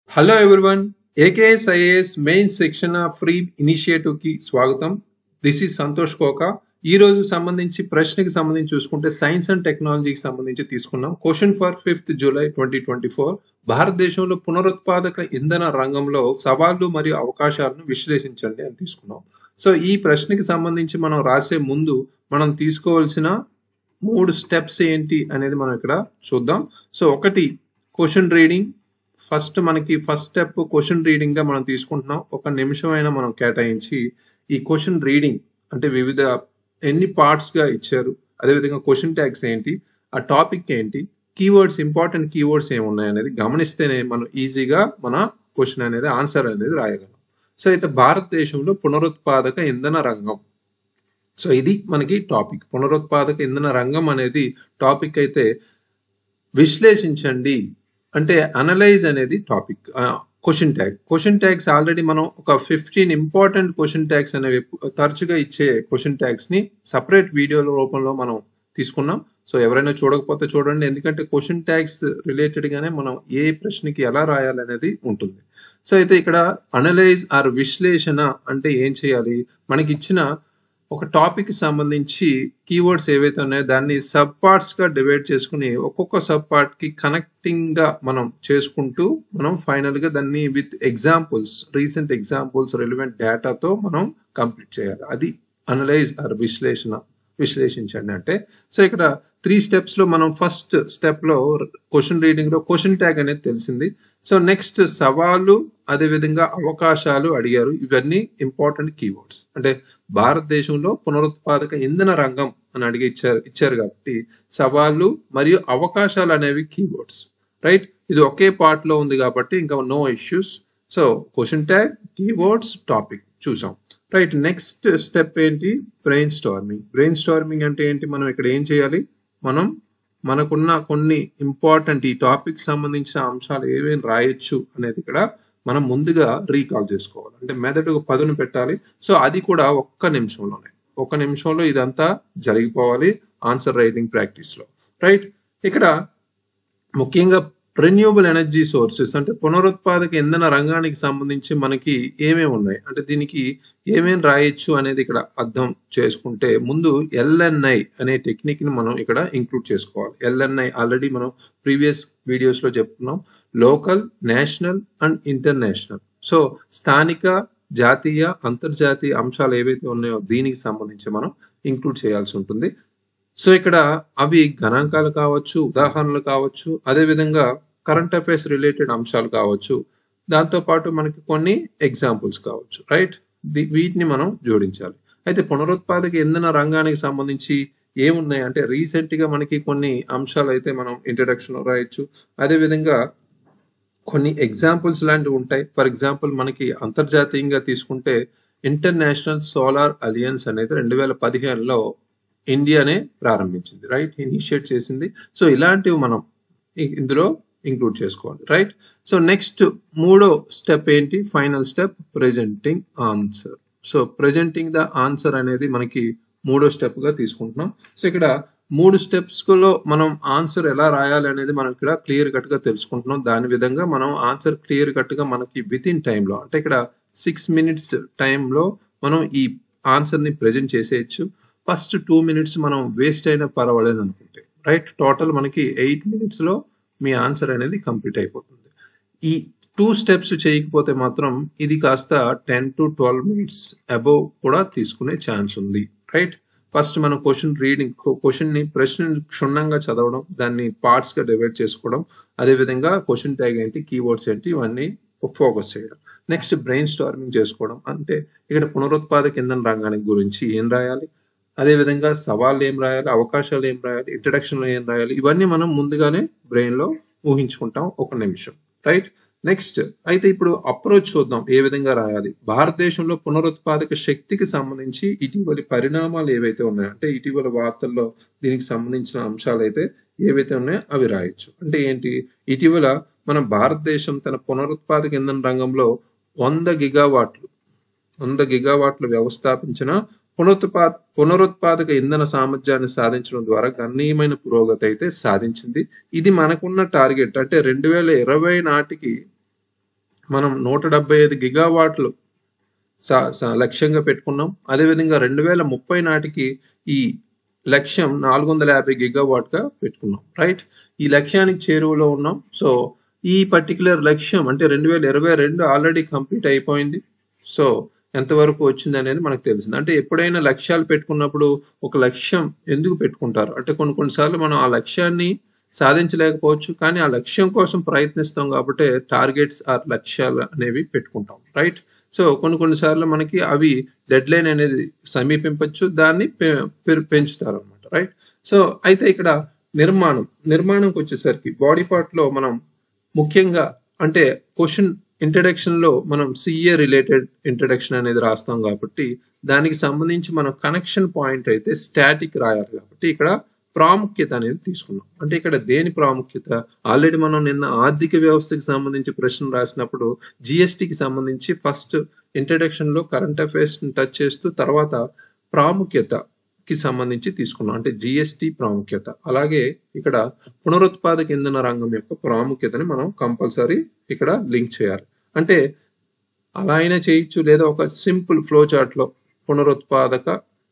hello everyone AKS IAS main section free initiative కి స్వాగతం this is Santosh కోక ఈ రోజు సంబంధించి ప్రశ్నకి సంబంధించి చూసుకుంటే సైన్స్ అండ్ టెక్నాలజీకి సంబంధించి తీసుకున్నాం question for fifth July twenty twenty four భారతదేశంలో పునరుత్పాదక ఇంధన రంగంలో సవాళ్లు మరియు అవకాశాలను విశ్లేషించండి అని తీసుకున్నాం సో ఈ ప్రశ్నకి సంబంధించి మనం రాసే ముందు మనం తీసుకోవాల్సిన మూడు స్టెప్స్ ఏంటి అనేది మనం ఇక్కడ చూద్దాం సో ఒకటి క్వశ్చన్ రీడింగ్ ఫస్ట్ మనకి ఫస్ట్ స్టెప్ క్వశ్చన్ రీడింగ్ గా మనం తీసుకుంటున్నాం ఒక నిమిషం అయినా మనం కేటాయించి ఈ క్వశ్చన్ రీడింగ్ అంటే వివిధ ఎన్ని పార్ట్స్ గా ఇచ్చారు అదేవిధంగా క్వశ్చన్ ట్యాగ్స్ ఏంటి ఆ టాపిక్ ఏంటి కీవర్డ్స్ ఇంపార్టెంట్ కీవర్డ్స్ ఏమున్నాయి అనేది గమనిస్తేనే మనం ఈజీగా మన క్వశ్చన్ అనేది ఆన్సర్ అనేది రాయగలం సో అయితే భారతదేశంలో పునరుత్పాదక ఇంధన రంగం సో ఇది మనకి టాపిక్ పునరుత్పాదక ఇంధన రంగం అనేది టాపిక్ అయితే విశ్లేషించండి అంటే అనలైజ్ అనేది topic question tag question tags already మనం ఒక ఫిఫ్టీన్ ఇంపార్టెంట్ క్వశ్చన్ ట్యాగ్స్ అనేవి తరచుగా ఇచ్చే క్వశ్చన్ ట్యాగ్స్ ని సపరేట్ వీడియోల రూపంలో మనం తీసుకున్నాం సో ఎవరైనా చూడకపోతే చూడండి ఎందుకంటే క్వశ్చన్ ట్యాగ్స్ రిలేటెడ్ గానే మనం ఏ ప్రశ్నకి ఎలా రాయాలనేది ఉంటుంది సో అయితే ఇక్కడ అనలైజ్ ఆర్ విశ్లేషణ అంటే ఏం చేయాలి మనకి ఇచ్చిన ఒక టాపిక్ సంబంధించి కీవర్డ్స్ ఏవైతే ఉన్నాయో దాన్ని సబ్ పార్ట్స్ గా డివైడ్ చేసుకుని ఒక్కొక్క సబ్ పార్ట్ కి కనెక్టింగ్ గా మనం చేసుకుంటూ మనం ఫైనల్ గా దాన్ని with examples recent examples relevant డేటాతో మనం కంప్లీట్ చేయాలి అది అనలైజ్ ఆర్ విశ్లేషణ విశ్లేషించండి అంటే సో ఇక్కడ త్రీ స్టెప్స్ లో మనం ఫస్ట్ స్టెప్ లో క్వశ్చన్ రీడింగ్ లో క్వశ్చన్ ట్యాగ్ అనేది తెలిసింది సో నెక్స్ట్ సవాళ్ళు అదేవిధంగా అవకాశాలు అడిగారు ఇవన్నీ ఇంపార్టెంట్ కీవర్డ్స్ అంటే భారతదేశంలో పునరుత్పాదక ఇంధన రంగం అని అడిగి ఇచ్చారు ఇచ్చారు కాబట్టి సవాళ్ళు మరియు అవకాశాలు అనేవి కీవర్డ్స్ రైట్ ఇది ఒకే పార్ట్ లో ఉంది కాబట్టి ఇంకా no issues so question tag keywords topic చూసాం రైట్ నెక్స్ట్ స్టెప్ ఏంటి బ్రెయిన్ స్టార్మింగ్ బ్రెయిన్ స్టార్మింగ్ అంటే ఏంటి మనం ఇక్కడ ఏం చేయాలి మనం మనకున్న కొన్ని ఇంపార్టెంట్ ఈ టాపిక్ సంబంధించిన అంశాలు ఏమేమి రాయొచ్చు అనేది ఇక్కడ మనం ముందుగా రీకాల్ చేసుకోవాలి అంటే మెదడుకు పదును పెట్టాలి సో అది కూడా ఒక్క నిమిషంలోనే ఒక్క నిమిషంలో ఇదంతా జరిగిపోవాలి ఆన్సర్ రైటింగ్ ప్రాక్టీస్ లో రైట్ ఇక్కడ ముఖ్యంగా రెన్యూబుల్ ఎనర్జీ సోర్సెస్ అంటే పునరుత్పాదక ఇంధన రంగానికి సంబంధించి మనకి ఏమేమి ఉన్నాయి అంటే దీనికి ఏమేమి రాయొచ్చు అనేది ఇక్కడ అర్థం చేసుకుంటే ముందు ఎల్ఎన్ఐ అనే టెక్నిక్ ని మనం ఇక్కడ ఇంక్లూడ్ చేసుకోవాలి ఎల్ఎన్ఐ ఆల్రెడీ మనం ప్రీవియస్ వీడియోస్ లో చెప్పుకున్నాం local national and international so స్థానిక జాతీయ అంతర్జాతీయ అంశాలు ఏవైతే ఉన్నాయో దీనికి సంబంధించి మనం ఇంక్లూడ్ చేయాల్సి ఉంటుంది సో ఇక్కడ అవి గణాంకాలు కావచ్చు ఉదాహరణలు కావచ్చు అదేవిధంగా కరెంట్ అఫైర్స్ రిలేటెడ్ అంశాలు కావచ్చు దాంతో పాటు మనకి కొన్ని ఎగ్జాంపుల్స్ కావచ్చు రైట్ వీటిని మనం జోడించాలి అయితే పునరుత్పాదక ఇంధన రంగానికి సంబంధించి ఏమున్నాయి అంటే రీసెంట్ గా మనకి కొన్ని అంశాలు అయితే మనం ఇంట్రడక్షన్ లో రాయొచ్చు అదేవిధంగా కొన్ని ఎగ్జాంపుల్స్ లాంటివి ఉంటాయి ఫర్ ఎగ్జాంపుల్ మనకి అంతర్జాతీయంగా తీసుకుంటే ఇంటర్నేషనల్ సోలార్ అలియన్స్ అనేది రెండు వేల పదిహేనులో ఇండియానే ప్రారంభించింది రైట్ ఇనిషియేట్ చేసింది సో ఇలాంటివి మనం ఇందులో ఇంక్లూడ్ చేసుకోవాలి రైట్ సో నెక్స్ట్ మూడో స్టెప్ ఏంటి final step presenting answer so presenting the answer అనేది మనకి మూడో స్టెప్ గా తీసుకుంటున్నాం సో ఇక్కడ మూడు స్టెప్స్ లో మనం ఆన్సర్ ఎలా రాయాలి అనేది మనం ఇక్కడ క్లియర్ కట్ గా తెలుసుకుంటున్నాం దాని విధంగా మనం ఆన్సర్ క్లియర్ కట్ గా మనకి విత్ ఇన్ టైంలో అంటే ఇక్కడ సిక్స్ మినిట్స్ టైంలో మనం ఈ ఆన్సర్ ని ప్రెజెంట్ చేసేయచ్చు ఫస్ట్ టూ మినిట్స్ మనం వేస్ట్ అయినా పర్వాలేదు అనుకుంటే రైట్ టోటల్ మనకి ఎయిట్ మినిట్స్ లో మీ ఆన్సర్ అనేది కంప్లీట్ అయిపోతుంది ఈ టూ స్టెప్స్ చేయకపోతే మాత్రం ఇది కాస్త ten to twelve minutes above కూడా తీసుకునే ఛాన్స్ ఉంది రైట్ ఫస్ట్ మనం క్వశ్చన్ రీడింగ్ క్వశ్చన్ ని ప్రశ్న క్షుణ్ణంగా చదవడం దాన్ని పార్ట్స్ గా డివైడ్ చేసుకోవడం అదేవిధంగా క్వశ్చన్ ట్యాగ్ ఏంటి కీవర్డ్స్ ఏంటి ఇవన్నీ ఫోకస్ చేయడం నెక్స్ట్ బ్రెయిన్ స్టార్మింగ్ చేసుకోవడం అంటే ఇక్కడ పునరుత్పాదక ఇంధన రంగానికి గురించి ఏం రాయాలి అదేవిధంగా సవాళ్ళు ఏం రాయాలి అవకాశాలు ఏం రాయాలి ఇంట్రడక్షన్ లో ఏం రాయాలి ఇవన్నీ మనం ముందుగానే బ్రెయిన్ లో ఊహించుకుంటాం ఒక నిమిషం రైట్ నెక్స్ట్ అయితే ఇప్పుడు అప్రోచ్ చూద్దాం ఏ విధంగా రాయాలి భారతదేశంలో పునరుత్పాదక శక్తికి సంబంధించి ఇటీవలి పరిణామాలు ఏవైతే ఉన్నాయో అంటే ఇటీవల వార్తల్లో దీనికి సంబంధించిన అంశాలు అయితే ఏవైతే ఉన్నాయో అవి రాయొచ్చు అంటే ఏంటి ఇటీవల మన భారతదేశం తన పునరుత్పాదక ఇంధన రంగంలో వంద గిగావాట్లు వంద గిగావాట్లు వ్యవస్థాపించిన పునరుత్పా పునరుత్పాదక ఇంధన సామర్థ్యాన్ని సాధించడం ద్వారా గణనీయమైన పురోగతి అయితే సాధించింది ఇది మనకున్న టార్గెట్ అంటే రెండు వేల ఇరవై నాటికి మనం నూట డెబ్బై ఐదు గిగావాట్లు స- స- లక్ష్యంగా పెట్టుకున్నాం అదేవిధంగా రెండు వేల ముప్పై నాటికి ఈ లక్ష్యం నాలుగు వందల యాభై గిగావాట్ గా పెట్టుకున్నాం రైట్ ఈ లక్ష్యానికి చేరువలో ఉన్నాం సో ఈ పర్టికులర్ లక్ష్యం అంటే రెండు వేల ఇరవై రెండు ఆల్రెడీ కంప్లీట్ అయిపోయింది సో ఎంతవరకు వచ్చింది అనేది మనకు తెలిసింది అంటే ఎప్పుడైనా లక్ష్యాలు పెట్టుకున్నప్పుడు ఒక లక్ష్యం ఎందుకు పెట్టుకుంటారు అంటే కొన్ని కొన్నిసార్లు మనం ఆ లక్ష్యాన్ని సాధించలేకపోవచ్చు కానీ ఆ లక్ష్యం కోసం ప్రయత్నిస్తాం కాబట్టి టార్గెట్స్ ఆర్ లక్ష్యాలు అనేవి పెట్టుకుంటాం రైట్ సో కొన్ని కొన్నిసార్లు మనకి అవి డెడ్ లైన్ అనేది సమీపించవచ్చు దాన్ని పె- పె- పెంచుతారు అనమాట రైట్ సో అయితే ఇక్కడ నిర్మాణం నిర్మాణంకి వచ్చేసరికి బాడీ పార్ట్ లో మనం ముఖ్యంగా అంటే క్వశ్చన్ ఇంట్రడక్షన్ లో మనం సిఏ రిలేటెడ్ ఇంట్రడక్షన్ అనేది రాస్తాం కాబట్టి దానికి సంబంధించి మనం కనెక్షన్ పాయింట్ అయితే స్టాటిక్ రాయాలి కాబట్టి ఇక్కడ ప్రాముఖ్యత అనేది తీసుకున్నాం అంటే ఇక్కడ దేని ప్రాముఖ్యత ఆల్రెడీ మనం నిన్న ఆర్థిక వ్యవస్థకి సంబంధించి ప్రశ్న రాసినప్పుడు జిఎస్టికి సంబంధించి ఫస్ట్ ఇంట్రడక్షన్ లో కరెంట్ అఫైర్స్ టచ్ చేస్తూ తర్వాత ప్రాముఖ్యతకి సంబంధించి తీసుకున్నాం అంటే జిఎస్టి ప్రాముఖ్యత అలాగే ఇక్కడ పునరుత్పాదక ఇంధన రంగం యొక్క ప్రాముఖ్యతని మనం కంపల్సరీ ఇక్కడ లింక్ చేయాలి అంటే అలా అయినా చేయొచ్చు లేదా ఒక సింపుల్ ఫ్లో చార్ట్ లో పునరుత్పాదక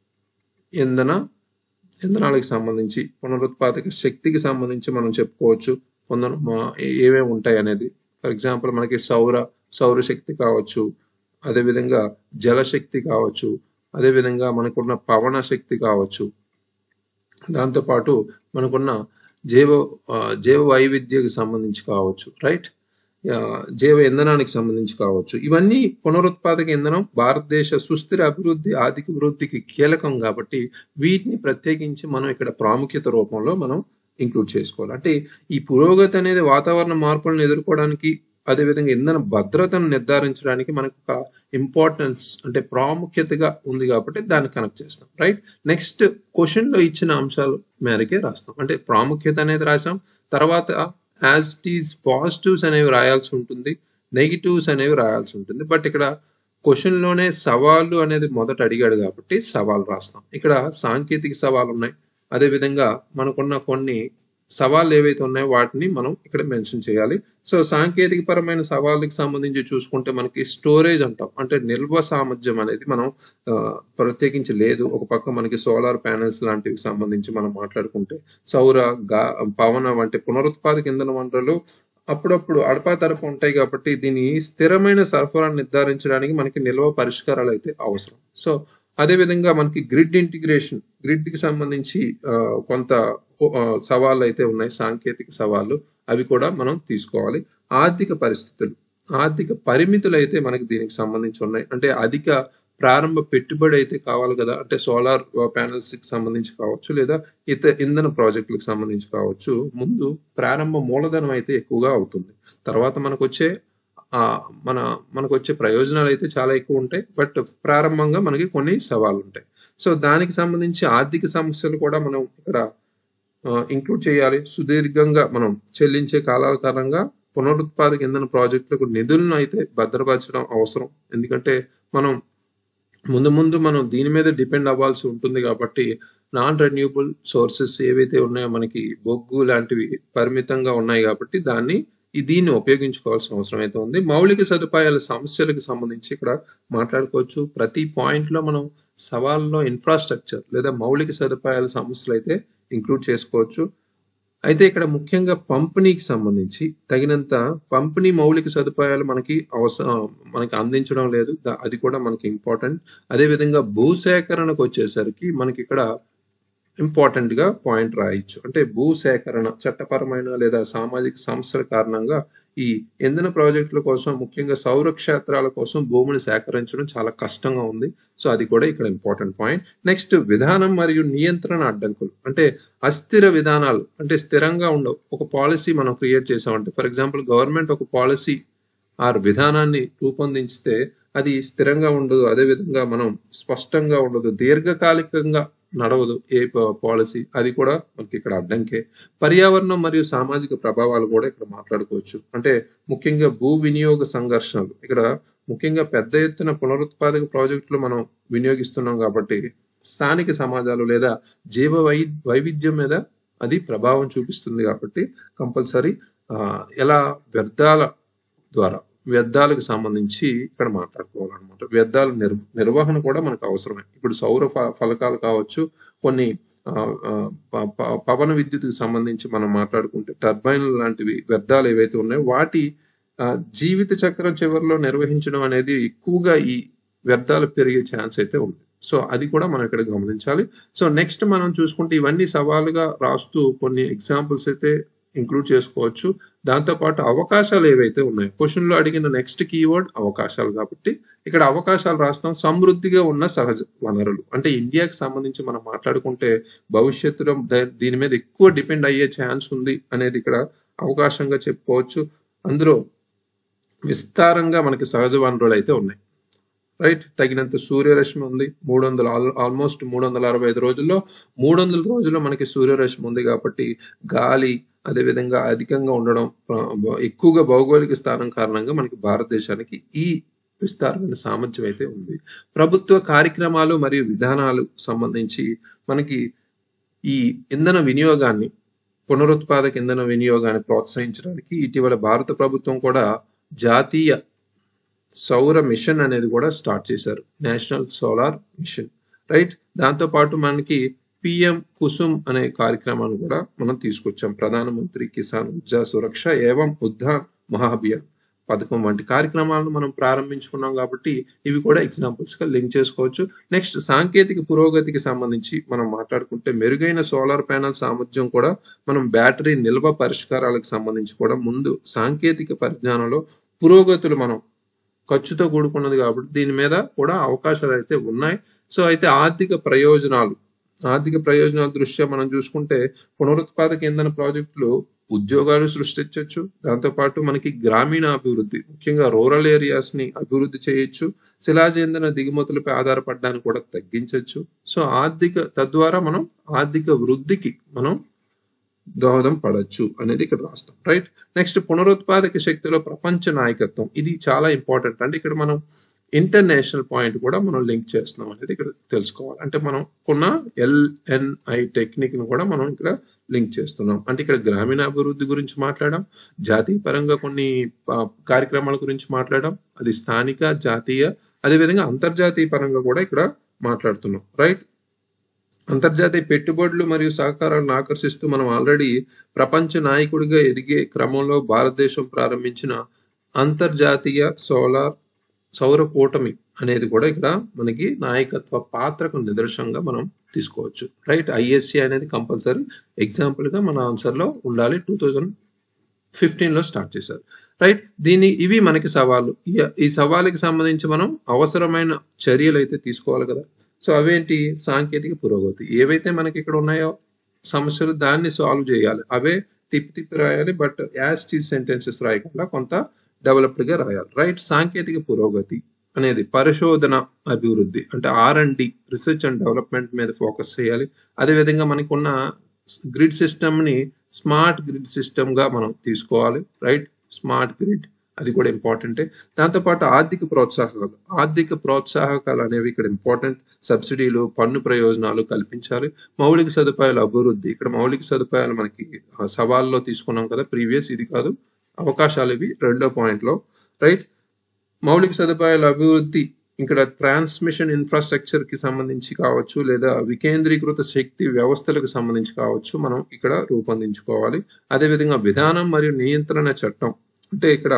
ఇంధన ఇంధనాలకు సంబంధించి పునరుత్పాదక శక్తికి సంబంధించి మనం చెప్పుకోవచ్చు కొందరు మా- ఏ- ఏమేమి ఉంటాయి అనేది ఫర్ ఎగ్జాంపుల్ మనకి సౌర సౌర శక్తి కావచ్చు అదేవిధంగా జలశక్తి కావచ్చు అదేవిధంగా మనకున్న పవన శక్తి కావచ్చు దాంతోపాటు మనకున్న జైవ ఆ, జైవ వైవిధ్యకి సంబంధించి కావచ్చు రైట్ ఆ, జైవ ఇంధనానికి సంబంధించి కావచ్చు ఇవన్నీ పునరుత్పాదక ఇంధనం భారతదేశ సుస్థిర అభివృద్ధి ఆర్థిక వృద్ధికి కీలకం కాబట్టి వీటిని ప్రత్యేకించి మనం ఇక్కడ ప్రాముఖ్యత రూపంలో మనం ఇంక్లూడ్ చేసుకోవాలి అంటే ఈ పురోగతి అనేది వాతావరణ మార్పులను ఎదుర్కోవడానికి అదేవిధంగా ఇంధన భద్రతను నిర్ధారించడానికి మనకు ఒక ఇంపార్టెన్స్ అంటే ప్రాముఖ్యతగా ఉంది కాబట్టి దాన్ని కనెక్ట్ చేస్తాం రైట్ నెక్స్ట్ క్వశ్చన్ లో ఇచ్చిన అంశాల మేరకే రాస్తాం అంటే ప్రాముఖ్యత అనేది రాసాం తర్వాత యాజ్ టీజ్ పాజిటివ్స్ అనేవి రాయాల్సి ఉంటుంది నెగిటివ్స్ అనేవి రాయాల్సి ఉంటుంది బట్ ఇక్కడ క్వశ్చన్ లోనే సవాళ్ళు అనేది మొదట అడిగాడు కాబట్టి సవాల్ రాస్తాం ఇక్కడ సాంకేతిక సవాళ్ళు ఉన్నాయి అదే విధంగా మనకున్న కొన్ని సవాళ్ళు ఏవైతే ఉన్నాయో వాటిని మనం ఇక్కడ మెన్షన్ చేయాలి సో సాంకేతిక పరమైన సవాళ్ళకి సంబంధించి చూసుకుంటే మనకి స్టోరేజ్ అంటాం అంటే నిల్వ సామర్థ్యం అనేది మనం ఆ, ప్రత్యేకించి లేదు ఒక పక్క మనకి సోలార్ ప్యానెల్స్ లాంటివి సంబంధించి మనం మాట్లాడుకుంటే సౌర గా పవన వంటి పునరుత్పాదక ఇంధన వనరులు అప్పుడప్పుడు అడపా తరపు ఉంటాయి కాబట్టి దీని స్థిరమైన సరఫరా నిర్ధారించడానికి మనకి నిల్వ పరిష్కారాలు అయితే అవసరం సో అదే విధంగా మనకి గ్రిడ్ ఇంటిగ్రేషన్ గ్రిడ్ కి సంబంధించి ఆ, కొంత ఆ, సవాళ్ళు అయితే ఉన్నాయి సాంకేతిక సవాళ్ళు అవి కూడా మనం తీసుకోవాలి ఆర్థిక పరిస్థితులు ఆర్థిక పరిమితులు అయితే మనకి దీనికి సంబంధించి ఉన్నాయి అంటే అధిక ప్రారంభ పెట్టుబడి అయితే కావాలి కదా అంటే సోలార్ ప్యానల్స్ కి సంబంధించి కావచ్చు లేదా ఇతర ఇంధన ప్రాజెక్టులకు సంబంధించి కావచ్చు ముందు ప్రారంభ మూలధనం అయితే ఎక్కువగా అవుతుంది తర్వాత మనకు వచ్చే ఆ మన మనకు వచ్చే ప్రయోజనాలు అయితే చాలా ఎక్కువ ఉంటాయి బట్ ప్రారంభంగా మనకి కొన్ని సవాళ్ళు ఉంటాయి సో దానికి సంబంధించి ఆర్థిక సమస్యలు కూడా మనం ఇక్కడ ఇంక్లూడ్ చేయాలి సుదీర్ఘంగా మనం చెల్లించే కాలాల కారణంగా పునరుత్పాదక ఇంధన ప్రాజెక్టులకు నిధులను అయితే భద్రపరచడం అవసరం ఎందుకంటే మనం ముందు ముందు మనం దీని మీద డిపెండ్ అవ్వాల్సి ఉంటుంది కాబట్టి నాన్ రెన్యూబుల్ సోర్సెస్ ఏవైతే ఉన్నాయో మనకి బొగ్గు లాంటివి పరిమితంగా ఉన్నాయి కాబట్టి దాన్ని ఈ దీన్ని ఉపయోగించుకోవాల్సిన అవసరం అయితే ఉంది మౌలిక సదుపాయాల సమస్యలకు సంబంధించి ఇక్కడ మాట్లాడుకోవచ్చు ప్రతి పాయింట్ లో మనం సవాల్లో ఇన్ఫ్రాస్ట్రక్చర్ లేదా మౌలిక సదుపాయాల సమస్యలు అయితే ఇంక్లూడ్ చేసుకోవచ్చు అయితే ఇక్కడ ముఖ్యంగా పంపిణీకి సంబంధించి తగినంత పంపిణీ మౌలిక సదుపాయాలు మనకి అవసరం మనకి అందించడం లేదు దా- అది కూడా మనకి ఇంపార్టెంట్ అదే విధంగా భూసేకరణకు వచ్చేసరికి మనకి ఇక్కడ ఇంపార్టెంట్ గా పాయింట్ రాయొచ్చు అంటే భూ సేకరణ చట్టపరమైన లేదా సామాజిక సమస్యల కారణంగా ఈ ఇంధన ప్రాజెక్టుల కోసం ముఖ్యంగా సౌర క్షేత్రాల కోసం భూమిని సేకరించడం చాలా కష్టంగా ఉంది సో అది కూడా ఇక్కడ ఇంపార్టెంట్ పాయింట్ నెక్స్ట్ విధానం మరియు నియంత్రణ అడ్డంకులు అంటే అస్థిర విధానాలు అంటే స్థిరంగా ఉండవు ఒక పాలసీ మనం క్రియేట్ చేసామంటే ఫర్ ఎగ్జాంపుల్ గవర్నమెంట్ ఒక పాలసీ ఆర్ విధానాన్ని రూపొందించితే అది స్థిరంగా ఉండదు అదే విధంగా మనం స్పష్టంగా ఉండదు దీర్ఘకాలికంగా నడవదు ఏ పాలసీ అది కూడా మనకి ఇక్కడ అడ్డంకే పర్యావరణం మరియు సామాజిక ప్రభావాలు కూడా ఇక్కడ మాట్లాడుకోవచ్చు అంటే ముఖ్యంగా భూ వినియోగ సంఘర్షణలు ఇక్కడ ముఖ్యంగా పెద్ద ఎత్తున పునరుత్పాదక ప్రాజెక్టులు మనం వినియోగిస్తున్నాం కాబట్టి స్థానిక సమాజాలు లేదా జీవ వై వైవిధ్యం మీద అది ప్రభావం చూపిస్తుంది కాబట్టి కంపల్సరీ ఎలా వ్యర్థాల ద్వారా వ్యర్థాలకు సంబంధించి ఇక్కడ మాట్లాడుకోవాలన్నమాట వ్యర్థాల నిర్ నిర్వహణ కూడా మనకు అవసరమే ఇప్పుడు సౌర ఫ- ఫలకాలు కావచ్చు కొన్ని ఆ, ఆ, ప- ప- పవన విద్యుత్కి సంబంధించి మనం మాట్లాడుకుంటే టర్బైన్లు లాంటివి వ్యర్థాలు ఏవైతే ఉన్నాయో వాటి ఆ, జీవిత చక్రం చివరిలో నిర్వహించడం అనేది ఎక్కువగా ఈ వ్యర్థాలు పెరిగే ఛాన్స్ అయితే ఉంది సో అది కూడా మనం ఇక్కడ గమనించాలి సో నెక్స్ట్ మనం చూసుకుంటే ఇవన్నీ సవాలుగా రాస్తూ కొన్ని ఎగ్జాంపుల్స్ అయితే ఇంక్లూడ్ చేసుకోవచ్చు దాంతోపాటు అవకాశాలు ఏవైతే ఉన్నాయో క్వశ్చన్లో అడిగిన నెక్స్ట్ కీవర్డ్ అవకాశాలు కాబట్టి ఇక్కడ అవకాశాలు రాస్తాం సమృద్ధిగా ఉన్న సహజ వనరులు అంటే ఇండియాకి సంబంధించి మనం మాట్లాడుకుంటే భవిష్యత్తులో ద- దీని మీద ఎక్కువ డిపెండ్ అయ్యే ఛాన్స్ ఉంది అనేది ఇక్కడ అవకాశంగా చెప్పుకోవచ్చు అందులో విస్తారంగా మనకి సహజ వనరులు అయితే ఉన్నాయి రైట్ తగినంత సూర్యరశ్మి ఉంది మూడు వందల ఆల్మోస్ట్ మూడు వందల అరవై ఐదు రోజుల్లో మూడు వందల రోజుల్లో మనకి సూర్యరశ్మి ఉంది కాబట్టి గాలి అదేవిధంగా అధికంగా ఉండడం ఆ, ఎక్కువగా భౌగోళిక స్థానం కారణంగా మనకి భారతదేశానికి ఈ విస్తారమైన సామర్థ్యం అయితే ఉంది ప్రభుత్వ కార్యక్రమాలు మరియు విధానాలు సంబంధించి మనకి ఈ ఇంధన వినియోగాన్ని పునరుత్పాదక ఇంధన వినియోగాన్ని ప్రోత్సహించడానికి ఇటీవల భారత ప్రభుత్వం కూడా జాతీయ సౌర మిషన్ అనేది కూడా స్టార్ట్ చేశారు నేషనల్ సోలార్ మిషన్ రైట్ దాంతో పాటు మనకి పిఎం కుసుమ్ అనే కార్యక్రమాన్ని కూడా మనం తీసుకొచ్చాం ప్రధానమంత్రి కిసాన్ ఉర్జా సురక్ష ఏవం ఉద్ధాన్ మహాభియాన్ పథకం వంటి కార్యక్రమాలను మనం ప్రారంభించుకున్నాం కాబట్టి ఇవి కూడా ఎగ్జాంపుల్స్ గా లింక్ చేసుకోవచ్చు నెక్స్ట్ సాంకేతిక పురోగతికి సంబంధించి మనం మాట్లాడుకుంటే మెరుగైన సోలార్ ప్యానల్ సామర్థ్యం కూడా మనం బ్యాటరీ నిల్వ పరిష్కారాలకు సంబంధించి కూడా ముందు సాంకేతిక పరిజ్ఞానంలో పురోగతులు మనం ఖర్చుతో కూడుకున్నది కాబట్టి దీని మీద కూడా అవకాశాలు అయితే ఉన్నాయి సో అయితే ఆర్థిక ప్రయోజనాలు ఆర్థిక ప్రయోజనాల దృష్ట్యా మనం చూసుకుంటే పునరుత్పాదక ఇంధన ప్రాజెక్టులు ఉద్యోగాలు సృష్టించవచ్చు దాంతోపాటు మనకి గ్రామీణ అభివృద్ధి ముఖ్యంగా రూరల్ ఏరియాస్ ని అభివృద్ధి చేయొచ్చు శిలాజేంద్ర దిగుమతులపై ఆధారపడడానికి కూడా తగ్గించవచ్చు సో ఆర్థిక తద్వారా మనం ఆర్థిక వృద్ధికి మనం దోహదం పడచ్చు అనేది ఇక్కడ రాస్తాం రైట్ నెక్స్ట్ పునరుత్పాదక శక్తిలో ప్రపంచ నాయకత్వం ఇది చాలా ఇంపార్టెంట్ అంటే ఇక్కడ మనం ఇంటర్నేషనల్ పాయింట్ కూడా మనం లింక్ చేస్తున్నాం అనేది ఇక్కడ తెలుసుకోవాలి అంటే మనం కొన్న ఎల్ఎన్ఐ టెక్నిక్ ను కూడా మనం ఇక్కడ లింక్ చేస్తున్నాం అంటే ఇక్కడ గ్రామీణ అభివృద్ధి గురించి మాట్లాడడం జాతీయ పరంగా కొన్ని ఆ, కార్యక్రమాల గురించి మాట్లాడడం అది స్థానిక జాతీయ అదేవిధంగా అంతర్జాతీయ పరంగా కూడా ఇక్కడ మాట్లాడుతున్నాం రైట్ అంతర్జాతీయ పెట్టుబడులు మరియు సహకారాలను ఆకర్షిస్తూ మనం ఆల్రెడీ ప్రపంచ నాయకుడిగా ఎదిగే క్రమంలో భారతదేశం ప్రారంభించిన అంతర్జాతీయ సోలార్ సౌర కూటమి అనేది కూడా ఇక్కడ మనకి నాయకత్వ పాత్రకు నిదర్శనంగా మనం తీసుకోవచ్చు రైట్ ఐఎస్సి అనేది కంపల్సరీ ఎగ్జాంపుల్ గా మన ఆన్సర్ లో ఉండాలి టూ థౌజండ్ ఫిఫ్టీన్ లో స్టార్ట్ చేశారు రైట్ దీని ఇవి మనకి సవాళ్ళు ఈ- ఈ సవాళ్ళకి సంబంధించి మనం అవసరమైన చర్యలు అయితే తీసుకోవాలి కదా సో అవేంటి సాంకేతిక పురోగతి ఏవైతే మనకి ఇక్కడ ఉన్నాయో సమస్యలు దాన్ని సాల్వ్ చేయాలి అవే తిప్పి తిప్పి రాయాలి బట్ యాజ్ టీజ్ సెంటెన్సెస్ రాయకుండా కొంత డెవలప్డ్ గా రాయాలి రైట్ సాంకేతిక పురోగతి అనేది పరిశోధన అభివృద్ధి అంటే R and D research and development మీద ఫోకస్ చేయాలి అదేవిధంగా మనకు ఉన్న గ్రిడ్ సిస్టమ్ ని స్మార్ట్ గ్రిడ్ సిస్టమ్ గా మనం తీసుకోవాలి రైట్ స్మార్ట్ గ్రిడ్ అది కూడా ఇంపార్టెంటే దాంతోపాటు ఆర్థిక ప్రోత్సాహకాలు ఆర్థిక ప్రోత్సాహకాలు అనేవి ఇక్కడ ఇంపార్టెంట్ సబ్సిడీలు పన్ను ప్రయోజనాలు కల్పించాలి మౌలిక సదుపాయాల అభివృద్ధి ఇక్కడ మౌలిక సదుపాయాలు మనకి ఆ, సవాల్లో తీసుకున్నాం కదా ప్రీవియస్ ఇది కాదు అవకాశాలు ఇవి రెండో పాయింట్ లో రైట్ మౌలిక సదుపాయాల అభివృద్ధి ఇక్కడ ట్రాన్స్మిషన్ ఇన్ఫ్రాస్ట్రక్చర్ కి సంబంధించి కావచ్చు లేదా వికేంద్రీకృత శక్తి వ్యవస్థలకు సంబంధించి కావచ్చు మనం ఇక్కడ రూపొందించుకోవాలి అదేవిధంగా విధానం మరియు నియంత్రణ చట్టం అంటే ఇక్కడ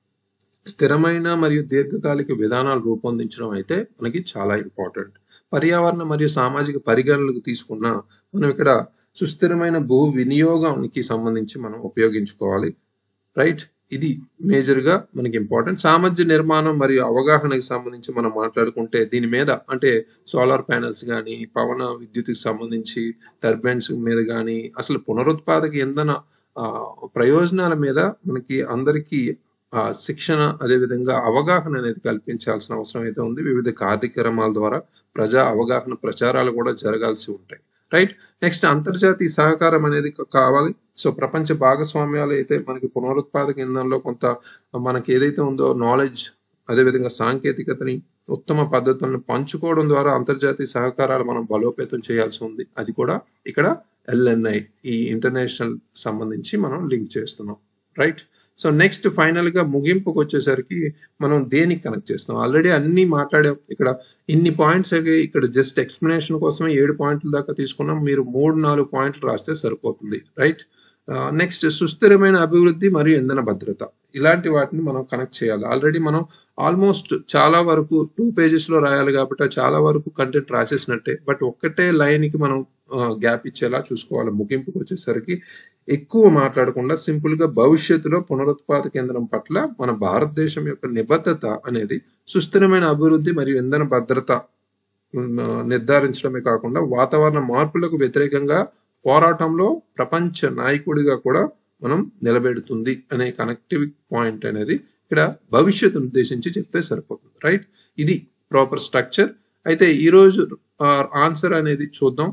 స్థిరమైన మరియు దీర్ఘకాలిక విధానాలు రూపొందించడం అయితే మనకి చాలా ఇంపార్టెంట్ పర్యావరణ మరియు సామాజిక పరిగణనలకు తీసుకున్న మనం ఇక్కడ సుస్థిరమైన భూ వినియోగానికి సంబంధించి మనం ఉపయోగించుకోవాలి రైట్ ఇది మేజర్ గా మనకి ఇంపార్టెంట్ సామర్థ్య నిర్మాణం మరియు అవగాహనకి సంబంధించి మనం మాట్లాడుకుంటే దీని మీద అంటే సోలార్ ప్యానెల్స్ కానీ పవన విద్యుత్కి సంబంధించి టర్బైన్స్ మీద కానీ అసలు పునరుత్పాదక ఇంధన ఆ, ప్రయోజనాల మీద మనకి అందరికీ ఆ, శిక్షణ అదేవిధంగా అవగాహన అనేది కల్పించాల్సిన అవసరం అయితే ఉంది వివిధ కార్యక్రమాల ద్వారా ప్రజా అవగాహన ప్రచారాలు కూడా జరగాల్సి ఉంటాయి రైట్ నెక్స్ట్ అంతర్జాతీయ సహకారం అనేది కా- కావాలి సో ప్రపంచ భాగస్వామ్యాలు అయితే మనకి పునరుత్పాదక ఇంధనంలో కొంత మనకి ఏదైతే ఉందో నాలెడ్జ్ అదేవిధంగా సాంకేతికతని ఉత్తమ పద్ధతులను పంచుకోవడం ద్వారా అంతర్జాతీయ సహకారాలు మనం బలోపేతం చేయాల్సి ఉంది అది కూడా ఇక్కడ ఎల్ఎన్ఐ ఈ ఇంటర్నేషనల్ సంబంధించి మనం లింక్ చేస్తున్నాం రైట్ సో నెక్స్ట్ ఫైనల్ గా ముగింపుకు వచ్చేసరికి మనం దేనికి కనెక్ట్ చేస్తాం ఆల్రెడీ అన్ని మాట్లాడాం ఇక్కడ ఇన్ని పాయింట్స్ ఇక్కడ జస్ట్ ఎక్స్ప్లెనేషన్ కోసమే ఏడు పాయింట్ల దాకా తీసుకున్నాం మీరు మూడు నాలుగు పాయింట్లు రాస్తే సరిపోతుంది రైట్ నెక్స్ట్ సుస్థిరమైన అభివృద్ధి మరియు ఇంధన భద్రత ఇలాంటి వాటిని మనం కనెక్ట్ చేయాలి ఆల్రెడీ మనం ఆల్మోస్ట్ చాలా వరకు టూ పేజెస్ లో రాయాలి కాబట్టి చాలా వరకు కంటెంట్ రాసేసినట్టే బట్ ఒక్కటే లైన్ కి మనం గ్యాప్ ఇచ్చేలా చూసుకోవాలి ముగింపుకు వచ్చేసరికి ఎక్కువ మాట్లాడకుండా సింపుల్ గా భవిష్యత్తులో పునరుత్పాద కేంద్రం పట్ల మన భారతదేశం యొక్క నిబద్ధత అనేది సుస్థిరమైన అభివృద్ధి మరియు ఇంధన భద్రత నిర్ధారించడమే కాకుండా వాతావరణ మార్పులకు వ్యతిరేకంగా పోరాటంలో ప్రపంచ నాయకుడిగా కూడా మనం నిలబెడుతుంది అనే కనెక్టివ్ పాయింట్ అనేది ఇక్కడ భవిష్యత్తును ఉద్దేశించి చెప్తే సరిపోతుంది రైట్ ఇది ప్రాపర్ స్ట్రక్చర్ అయితే ఈరోజు ఆన్సర్ అనేది చూద్దాం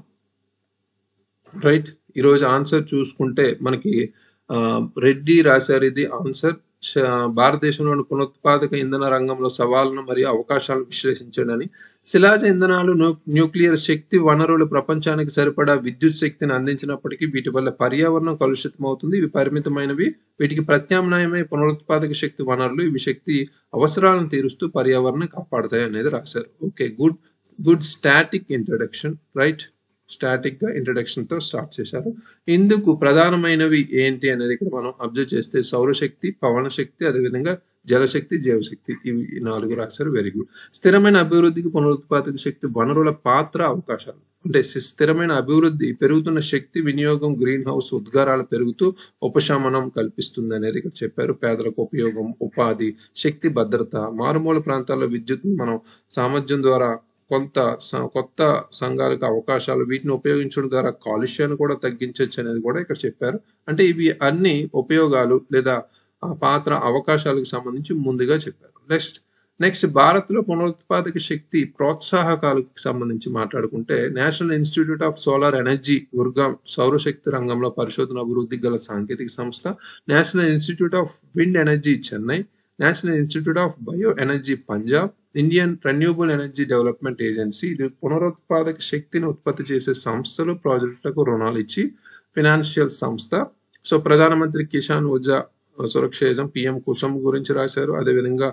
రైట్ ఈరోజు ఆన్సర్ చూసుకుంటే మనకి రెడ్డి రాశారు ఇది ఆన్సర్ భారతదేశంలోని పునరుత్పాదక ఇంధన రంగంలో సవాళ్లను మరియు అవకాశాలను విశ్లేషించడని శిలాజ ఇంధనాలు న్యూక్లియర్ శక్తి వనరులు ప్రపంచానికి సరిపడా విద్యుత్ శక్తిని అందించినప్పటికీ వీటి వల్ల పర్యావరణం కలుషితం అవుతుంది ఇవి పరిమితమైనవి వీటికి ప్రత్యామ్నాయమే పునరుత్పాదక శక్తి వనరులు ఇవి శక్తి అవసరాలను తీరుస్తూ పర్యావరణం కాపాడుతాయి అనేది రాశారు okay good good static introduction right static గా ఇంట్రడక్షన్ తో స్టార్ట్ చేశారు ఇందుకు ప్రధానమైనవి ఏంటి అనేది ఇక్కడ మనం అబ్జర్వ్ చేస్తే సౌరశక్తి పవన శక్తి అదేవిధంగా జలశక్తి జీవశక్తి ఇవి నాలుగు రాశారు వెరీ గుడ్ స్థిరమైన అభివృద్ధికి పునరుత్పాదక శక్తి వనరుల పాత్ర అవకాశాలు అంటే స్థిరమైన అభివృద్ధి పెరుగుతున్న శక్తి వినియోగం గ్రీన్ హౌస్ ఉద్గారాలు పెరుగుతూ ఉపశమనం కల్పిస్తుంది అనేది ఇక్కడ చెప్పారు పేదలకు ఉపయోగం ఉపాధి శక్తి భద్రత మారుమూల ప్రాంతాల్లో విద్యుత్ మనం సామర్థ్యం ద్వారా కొంత కొత్త సంఘాలకు అవకాశాలు వీటిని ఉపయోగించడం ద్వారా కాలుష్యాన్ని కూడా తగ్గించవచ్చు అనేది కూడా ఇక్కడ చెప్పారు అంటే ఇవి అన్ని ఉపయోగాలు లేదా పాత్ర అవకాశాలకు సంబంధించి ముందుగా చెప్పారు నెక్స్ట్ నెక్స్ట్ భారత్ లో పునరుత్పాదక శక్తి ప్రోత్సాహకాలకు సంబంధించి మాట్లాడుకుంటే national institute of solar energy ఉర్గాం సౌరశక్తి రంగంలో పరిశోధన అభివృద్ధి గల సాంకేతిక సంస్థ national institute of wind energy Chennai national institute of bio energy Punjab Indian renewable energy development agency ఇది పునరుత్పాదక శక్తిని ఉత్పత్తి చేసే సంస్థలు ప్రాజెక్టులకు రుణాలు ఇచ్చి ఫినాన్షియల్ సంస్థ సో ప్రధానమంత్రి కిసాన్ ఊర్జా సురక్ష యోజన పిఎం కుసుమ్ గురించి రాశారు అదేవిధంగా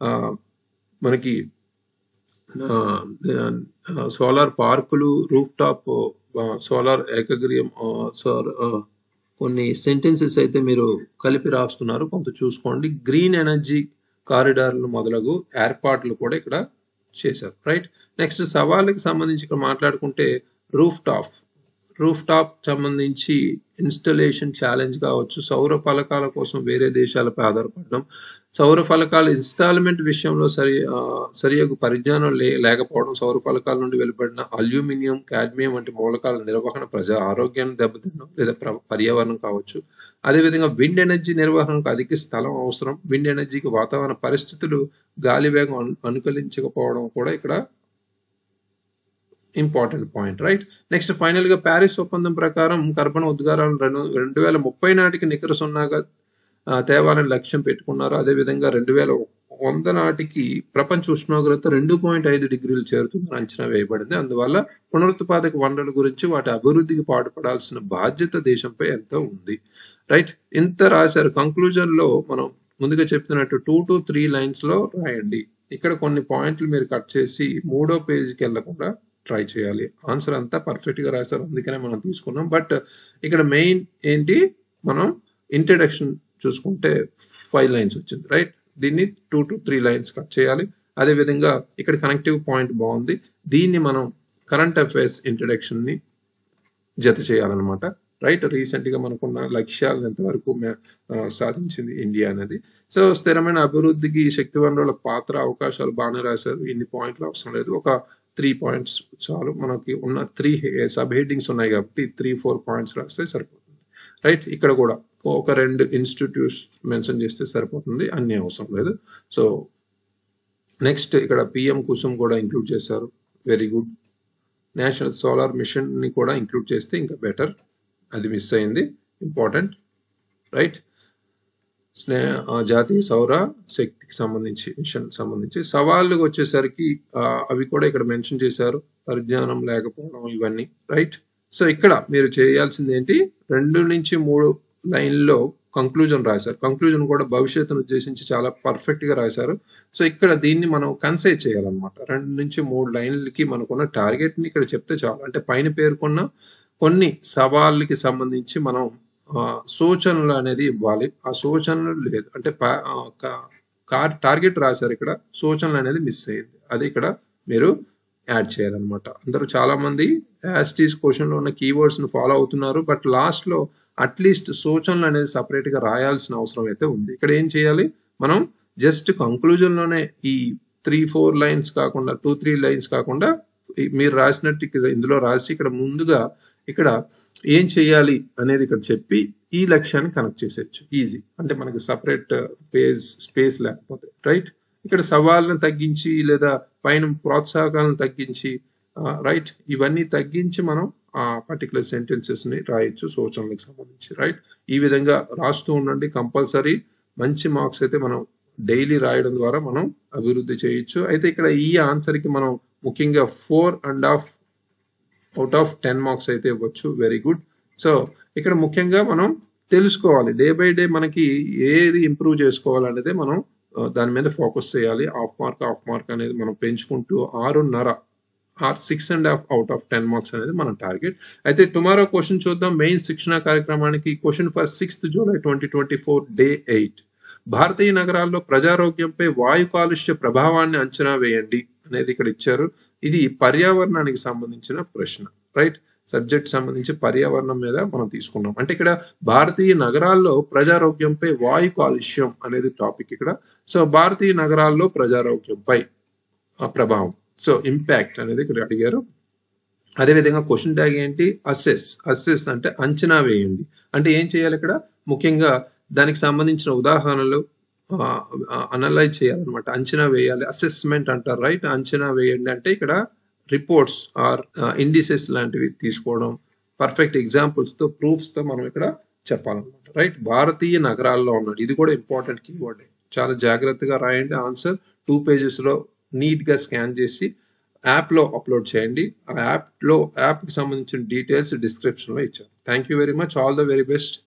మనకి సోలార్ పార్కులు రూఫ్ టాప్ సోలార్ ఏకగ్రీయం కొన్ని సెంటెన్సెస్ అయితే మీరు కలిపి రాస్తున్నారు కొంత చూసుకోండి గ్రీన్ ఎనర్జీ కారిడార్లు మొదలగు ఏర్పాట్లు కూడా ఇక్కడ చేశారు రైట్ నెక్స్ట్ సవాళ్ళకి సంబంధించి ఇక్కడ మాట్లాడుకుంటే రూఫ్ టాప్ రూఫ్ టాప్ సంబంధించి ఇన్స్టలేషన్ ఛాలెంజ్ కావచ్చు సౌర ఫలకాల కోసం వేరే దేశాలపై ఆధారపడడం సౌర ఫలకాల ఇన్స్టాల్మెంట్ విషయంలో సరి సరియగు పరిజ్ఞానం లే లేకపోవడం సౌర ఫలకాల నుండి వెలువడిన అల్యూమినియం కాడ్మియం వంటి మూలకాల నిర్వహణ ప్రజా ఆరోగ్యాన్ని దెబ్బతినడం లేదా పర్యావరణం కావచ్చు అదేవిధంగా విండ్ ఎనర్జీ నిర్వహణకు అధిక స్థలం అవసరం విండ్ ఎనర్జీకి వాతావరణ పరిస్థితులు గాలి వేగం అనుకూలించకపోవడం కూడా ఇక్కడ important point right next final గా ప్యారిస్ ఒప్పందం ప్రకారం కర్బన ఉద్గారాలు రెండు రెండు వేల ముప్పై నాటికి నికర సున్నాగా తేవాలని లక్ష్యం పెట్టుకున్నారు అదేవిధంగా రెండు వేల వంద నాటికి ప్రపంచ ఉష్ణోగ్రత రెండు పాయింట్ ఐదు డిగ్రీలు చేరుతుందని అంచనా వేయబడింది అందువల్ల పునరుత్పాదక వనరుల గురించి వాటి అభివృద్ధికి పాటుపడాల్సిన బాధ్యత దేశంపై ఎంతో ఉంది రైట్ ఇంత రాశారు కంక్లూజన్ లో మనం ముందుగా చెప్తున్నట్టు టూ టు త్రీ లైన్స్ లో రాయండి ఇక్కడ కొన్ని పాయింట్లు మీరు కట్ చేసి మూడో పేజీకి వెళ్లకుండా ట్రై చేయాలి ఆన్సర్ అంతా పర్ఫెక్ట్ గా రాశారు అందుకనే మనం తీసుకున్నాం బట్ ఇక్కడ మెయిన్ ఏంటి మనం ఇంట్రడక్షన్ చూసుకుంటే ఫైవ్ లైన్స్ వచ్చింది రైట్ దీన్ని two to three lines cut చేయాలి అదేవిధంగా ఇక్కడ కనెక్టివ్ పాయింట్ బాగుంది దీన్ని మనం కరెంట్ అఫైర్స్ ఇంట్రడక్షన్ ని జత చేయాలన్నమాట రైట్ రీసెంట్ గా మనకున్న లక్ష్యాలను ఎంతవరకు సాధించింది ఇండియా అనేది సో స్థిరమైన అభివృద్ధికి శక్తి వనరుల పాత్ర అవకాశాలు బాగానే రాశారు ఇన్ని పాయింట్లు అవసరం లేదు ఒక త్రీ పాయింట్స్ చాలు మనకి ఉన్న త్రీ సబ్ హెడ్డింగ్స్ ఉన్నాయి కాబట్టి త్రీ ఫోర్ పాయింట్స్ రాస్తే సరిపోతుంది రైట్ ఇక్కడ కూడా ఒక రెండు ఇన్స్టిట్యూట్స్ మెన్షన్ చేస్తే సరిపోతుంది అన్ని అవసరం లేదు సో నెక్స్ట్ ఇక్కడ పిఎం కుసుమ్ కూడా ఇంక్లూడ్ చేశారు very good national solar mission ని కూడా ఇంక్లూడ్ చేస్తే ఇంకా బెటర్ అది మిస్ అయింది ఇంపార్టెంట్ రైట్ జాతీయ సౌర శక్తికి సంబంధించి మిషన్ సంబంధించి సవాళ్ళు వచ్చేసరికి అవి కూడా ఇక్కడ మెన్షన్ చేశారు పరిజ్ఞానం లేకపోవడం ఇవన్నీ రైట్ సో ఇక్కడ మీరు చేయాల్సింది ఏంటి రెండు నుంచి మూడు లైన్లో కంక్లూజన్ రాశారు కంక్లూజన్ కూడా భవిష్యత్తును ఉద్దేశించి చాలా పర్ఫెక్ట్ గా రాశారు సో ఇక్కడ దీన్ని మనం కన్సైజ్ చేయాలన్నమాట రెండు నుంచి మూడు లైన్లకి మనకున్న టార్గెట్ ని ఇక్కడ చెప్తే చాలు అంటే పైన పేర్కొన్న కొన్ని సవాళ్ళకి సంబంధించి మనం ఆ, సూచనలు అనేది ఇవ్వాలి ఆ సూచనలు లేదు అంటే ప- ఆ, క- కార్ టార్గెట్ రాశారు ఇక్కడ సూచనలు అనేది మిస్ అయ్యింది అది ఇక్కడ మీరు యాడ్ చేయాలన్నమాట అందరూ చాలా మంది యాస్టీస్ క్వశ్చన్ లో ఉన్న కీవర్డ్స్ ని ఫాలో అవుతున్నారు బట్ లాస్ట్ లో అట్లీస్ట్ సూచనలు అనేది సపరేట్ గా రాయాల్సిన అవసరం అయితే ఉంది ఇక్కడ ఏం చేయాలి మనం జస్ట్ కంక్లూజన్ లోనే ఈ త్రీ ఫోర్ లైన్స్ కాకుండా టూ త్రీ లైన్స్ కాకుండా ఈ- మీరు రాసినట్టు ఇక్కడ ఇందులో రాసి ఇక్కడ ముందుగా ఇక్కడ ఏం చేయాలి అనేది ఇక్కడ చెప్పి ఈ లక్ష్యాన్ని కనెక్ట్ చేసేయచ్చు ఈజీ అంటే మనకి సపరేట్ పేజ్ స్పేస్ లేకపోతే రైట్ ఇక్కడ సవాళ్ళను తగ్గించి లేదా పైన ప్రోత్సాహకాలను తగ్గించి రైట్ ఇవన్నీ తగ్గించి మనం ఆ పర్టికులర్ సెంటెన్సెస్ ని రాయొచ్చు సూచనలకు సంబంధించి రైట్ ఈ విధంగా రాస్తూ ఉండండి కంపల్సరీ మంచి మార్క్స్ అయితే మనం డైలీ రాయడం ద్వారా మనం అభివృద్ధి చేయొచ్చు అయితే ఇక్కడ ఈ ఆన్సర్ కి మనం ముఖ్యంగా four and half out of ten marks అయితే ఇవ్వచ్చు వెరీ గుడ్ సో ఇక్కడ ముఖ్యంగా మనం తెలుసుకోవాలి డే బై డే మనకి ఏది ఇంప్రూవ్ చేసుకోవాలనేది మనం ఆ, దాని మీద ఫోకస్ చేయాలి హాఫ్ మార్క్ హాఫ్ మార్క్ అనేది మనం పెంచుకుంటూ ఆరున్నర or six and half out of ten marks అనేది మన టార్గెట్ అయితే టుమారో క్వశ్చన్ చూద్దాం మెయిన్ శిక్షణ కార్యక్రమానికి question for sixth July twenty twenty four day eight భారతీయ నగరాల్లో ప్రజారోగ్యంపై వాయు కాలుష్య ప్రభావాన్ని అంచనా వేయండి అనేది ఇక్కడ ఇచ్చారు ఇది పర్యావరణానికి సంబంధించిన ప్రశ్న రైట్ సబ్జెక్ట్ సంబంధించి పర్యావరణం మీద మనం తీసుకున్నాం అంటే ఇక్కడ భారతీయ నగరాల్లో ప్రజారోగ్యంపై వాయు కాలుష్యం అనేది టాపిక్ ఇక్కడ సో భారతీయ నగరాల్లో ప్రజారోగ్యంపై ఆ ప్రభావం సో ఇంపాక్ట్ అనేది ఇక్కడ అడిగారు అదేవిధంగా క్వశ్చన్ ట్యాగ్ ఏంటి అసెస్ అసెస్ అంటే అంచనా వేయండి అంటే ఏం చేయాలి ఇక్కడ ముఖ్యంగా దానికి సంబంధించిన ఉదాహరణలు అనలైజ్ చేయాలన్నమాట అంచనా వేయాలి అసెస్మెంట్ అంటారు రైట్ అంచనా వేయండి అంటే ఇక్కడ రిపోర్ట్స్ ఆర్ ఇండిసెస్ లాంటివి తీసుకోవడం పర్ఫెక్ట్ ఎగ్జాంపుల్స్ తో ప్రూఫ్స్ తో మనం ఇక్కడ చెప్పాలన్నమాట రైట్ భారతీయ నగరాల్లో ఉన్నాడు ఇది కూడా ఇంపార్టెంట్ కీవర్డ్ చాలా జాగ్రత్తగా రాయండి ఆన్సర్ టూ పేజెస్ లో నీట్ గా స్కాన్ చేసి యాప్ లో అప్లోడ్ చేయండి ఆ యాప్ లో యాప్ కి సంబంధించిన డీటెయిల్స్ డిస్క్రిప్షన్ లో ఇచ్చారు thank you very much all the very best